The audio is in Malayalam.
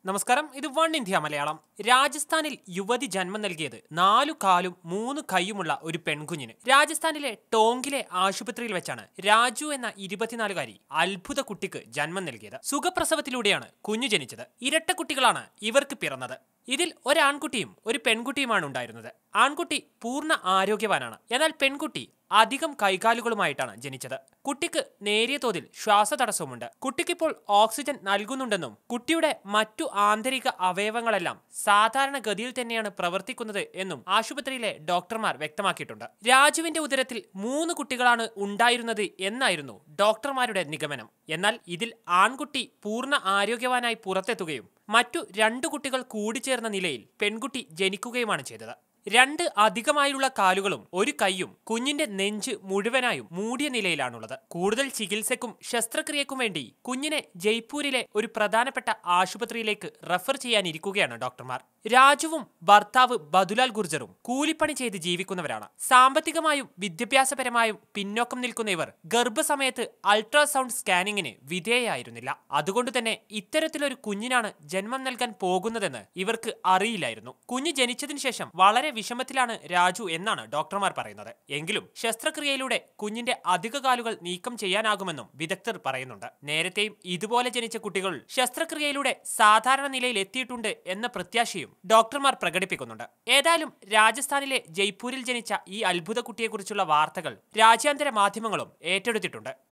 നമസ്കാരം ഇത് വൺ ഇന്ത്യ മലയാളം രാജസ്ഥാനിൽ യുവതി ജന്മം നൽകിയത് നാലു കാലും മൂന്ന് കൈയുമുള്ള ഒരു പെൺകുഞ്ഞിന് രാജസ്ഥാനിലെ ടോങ്കിലെ ആശുപത്രിയിൽ വെച്ചാണ് രാജു എന്ന ഇരുപത്തിനാലുകാരി അത്ഭുത കുട്ടിക്ക് ജന്മം നൽകിയത് സുഖപ്രസവത്തിലൂടെയാണ് കുഞ്ഞു ജനിച്ചത് ഇരട്ട കുട്ടികളാണ് ഇവർക്ക് പിറന്നത് ഇതിൽ ഒരാൺകുട്ടിയും ഒരു പെൺകുട്ടിയുമാണ് ഉണ്ടായിരുന്നത് ആൺകുട്ടി പൂർണ്ണ ആരോഗ്യവാനാണ് എന്നാൽ പെൺകുട്ടി അധികം കൈകാലുകളുമായിട്ടാണ് ജനിച്ചത് കുട്ടിക്ക് നേരിയ തോതിൽ ശ്വാസതടസ്സവുമുണ്ട് കുട്ടിക്കിപ്പോൾ ഓക്സിജൻ നൽകുന്നുണ്ടെന്നും കുട്ടിയുടെ മറ്റു ആന്തരിക അവയവങ്ങളെല്ലാം സാധാരണഗതിയിൽ തന്നെയാണ് പ്രവർത്തിക്കുന്നത് എന്നും ആശുപത്രിയിലെ ഡോക്ടർമാർ വ്യക്തമാക്കിയിട്ടുണ്ട് രാജുവിന്റെ ഉദരത്തിൽ മൂന്ന് കുട്ടികളാണ് ഉണ്ടായിരുന്നത് എന്നായിരുന്നു ഡോക്ടർമാരുടെ നിഗമനം എന്നാൽ ഇതിൽ ആൺകുട്ടി പൂർണ്ണ ആരോഗ്യവാനായി പുറത്തെത്തുകയും മറ്റു രണ്ടു കുട്ടികൾ കൂടിച്ചേർന്ന നിലയിൽ പെൺകുട്ടി ജനിക്കുകയുമാണ് ചെയ്തത് രണ്ട് അധികമായുള്ള കാലുകളും ഒരു കൈയും കുഞ്ഞിന്റെ നെഞ്ച് മുഴുവനായും മൂടിയ നിലയിലാണുള്ളത് കൂടുതൽ ചികിത്സയ്ക്കും ശസ്ത്രക്രിയക്കും വേണ്ടി കുഞ്ഞിനെ ജയ്പൂരിലെ ഒരു പ്രധാനപ്പെട്ട ആശുപത്രിയിലേക്ക് റഫർ ചെയ്യാനിരിക്കുകയാണ് ഡോക്ടർമാർ രാജുവും ഭർത്താവ് ബദുലാൽ ഗുർജറും കൂലിപ്പണി ചെയ്ത് ജീവിക്കുന്നവരാണ് സാമ്പത്തികമായും വിദ്യാഭ്യാസപരമായും പിന്നോക്കം നിൽക്കുന്ന ഇവർ ഗർഭസമയത്ത് അൾട്രാസൗണ്ട് സ്കാനിങ്ങിന് വിധേയായിരുന്നില്ല അതുകൊണ്ട് തന്നെ ഇത്തരത്തിലൊരു കുഞ്ഞിനാണ് ജന്മം നൽകാൻ പോകുന്നതെന്ന് ഇവർക്ക് അറിയില്ലായിരുന്നു കുഞ്ഞ് ജനിച്ചതിന് ശേഷം വളരെ വിഷമത്തിലാണ് രാജു എന്നാണ് ഡോക്ടർമാർ പറയുന്നത് എങ്കിലും ശസ്ത്രക്രിയയിലൂടെ കുഞ്ഞിന്റെ അധിക കാലുകൾ നീക്കം ചെയ്യാനാകുമെന്നും വിദഗ്ധർ പറയുന്നുണ്ട് നേരത്തെയും ഇതുപോലെ ജനിച്ച കുട്ടികൾ ശസ്ത്രക്രിയയിലൂടെ സാധാരണ നിലയിൽ എത്തിയിട്ടുണ്ട് എന്ന പ്രത്യാശയും ഡോക്ടർമാർ പ്രകടിപ്പിക്കുന്നുണ്ട് ഏതായാലും രാജസ്ഥാനിലെ ജയ്പൂരിൽ ജനിച്ച ഈ അത്ഭുത കുട്ടിയെക്കുറിച്ചുള്ള വാർത്തകൾ രാജ്യാന്തര മാധ്യമങ്ങളും ഏറ്റെടുത്തിട്ടുണ്ട്